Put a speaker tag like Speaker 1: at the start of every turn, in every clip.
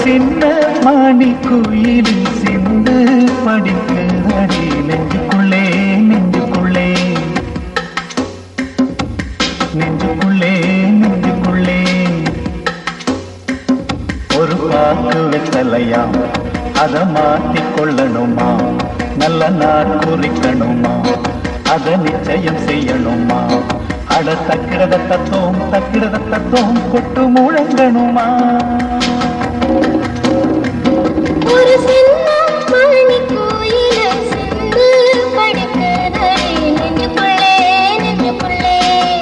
Speaker 1: சின்ன மாணி குயிலின் சிந்து படிக்குதடி நெஞ்சுக்குள்ளே நெஞ்சுக்குள்ளே நெஞ்சுக்குள்ளே நெஞ்சுக்குள்ளே ஒரு பாக்கு வெத்தலையாம் அத மாத்திக் கொள்ளணுமா நல்ல நாள் குறிக்கணுமா அத நிச்சயம் செய்யணுமா அட தக்கிடத தத்தோம் தக்கிடத தத்தோம் கொட்டு முழங்கணுமா
Speaker 2: ஒரு சின்ன மணி கோயில சிந்து படுக்குதடி நெஞ்சுக்குள்ளே நெஞ்சுக்குள்ளே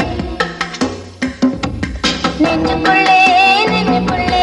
Speaker 2: நெஞ்சுக்குள்ளே நெஞ்சுக்குள்ளே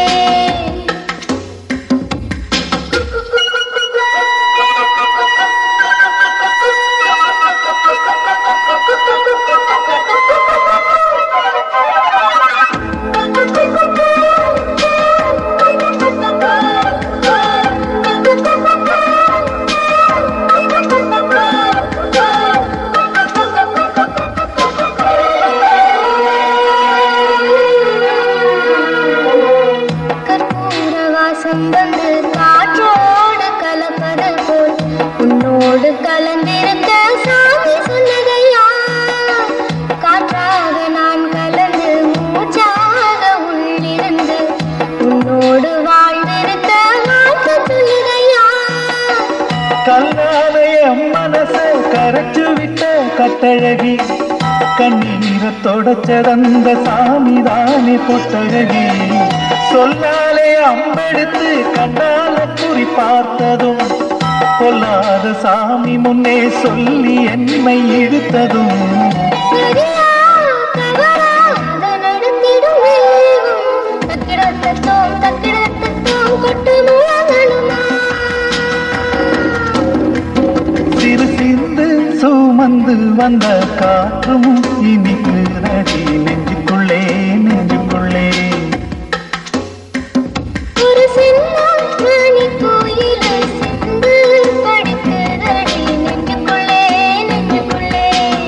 Speaker 2: கற்பூர வாசம் வந்து காற்றோடு கலப்பது போல் உன்னோடு கலந்திருக்க சாமி சொன்னதையா காற்றாக நான் கலந்து மூச்சாக உள்ளிருந்து உன்னோடு வாழ்ந்திருக்க வாழ்த்து சொல்லுதையா
Speaker 1: கல்லாலய மனச கரைச்சு விட்ட கட்டழகி கண்ணீரை தொடச்சதந்த சாமி தானே பொட்டழகி சொல்லாலே அம்பெடுத்து கண்ணால குறி பார்த்ததும் பொல்லாத சாமி முன்னே சொல்லி என்னை இழுத்ததும்
Speaker 2: சரியா தவறா அதை நடத்திடும் தெய்வம் தக்கிடத்தத்தோம் தக்கிடத்தத்தோம் கொட்டு முழங்கணுமா
Speaker 1: சிறு சிந்து சுமந்து வந்த காற்றும் இனிக்கு நடி நெஞ்சுக்குள்ளே நெஞ்சுக்குள்ளே
Speaker 2: ஒரு சின்ன மணி கோயில சிந்து படுக்குதடி நெஞ்சுக்குள்ளே நெஞ்சுக்குள்ளே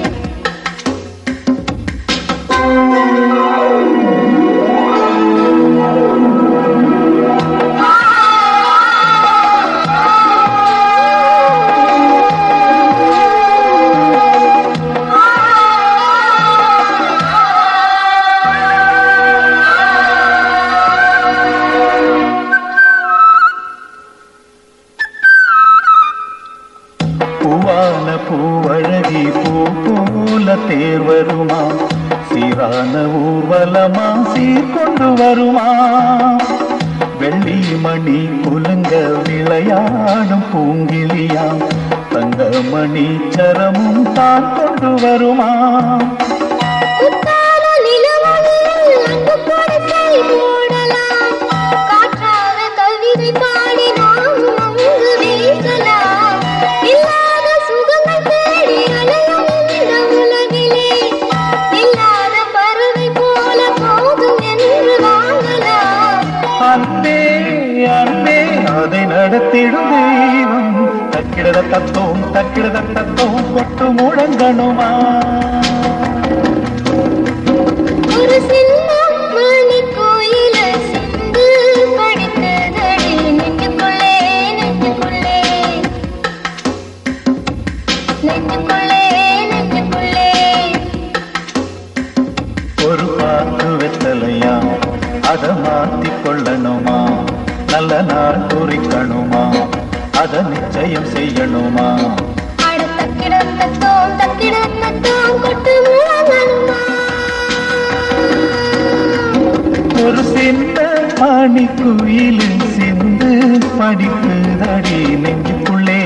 Speaker 1: பூவான பூவழகி பூ போல தேர் வருமா சீரான ஊர்வலமா சீர்கொண்டு வருமா வெள்ளி மணி குலுங்க விளையாடும் பூங்கிலியா தங்கமணி சரமும் தான் கொண்டு வருமா
Speaker 2: புத்தான நிலவொளியில் அங்கு படத்தை போடலாம். காற்றாக கவிதை பாடி நாமும் அங்கு வீசலாம். இல்லாத சுகங்கள் தேடி அலையும் இந்த உலகிலே. இல்லாத பறவை போல போதும் என்று வாங்கலாம்.
Speaker 1: அன்பே அன்பே அதை நடத்திடும் தெய்வம் தக்கிடத தத்தோம் தக்கிடத தத்தோம் கொட்டு முழங்கணுமா
Speaker 2: ஒரு சின்ன மணி கோயில சிந்து படுத்ததடி நெஞ்சுக்குள்ளே நெஞ்சுக்குள்ளே நெஞ்சுக்குள்ளே நெஞ்சுக்குள்ளே
Speaker 1: ஒரு பாக்கு வெத்தலையா அத மாத்திக் கொள்ளணுமா நல்ல நாள் குறிக்கணுமா அத நிச்சயம் செய்யணுமா
Speaker 2: அட தக்கிடத்தத்தோம் தக்கிடத்தத்தோம் கொட்டு முழங்கணுமா
Speaker 1: ஒரு சின்ன மணி குயிலின் சிந்து படிக்குதடி நெஞ்சுக்குள்ளே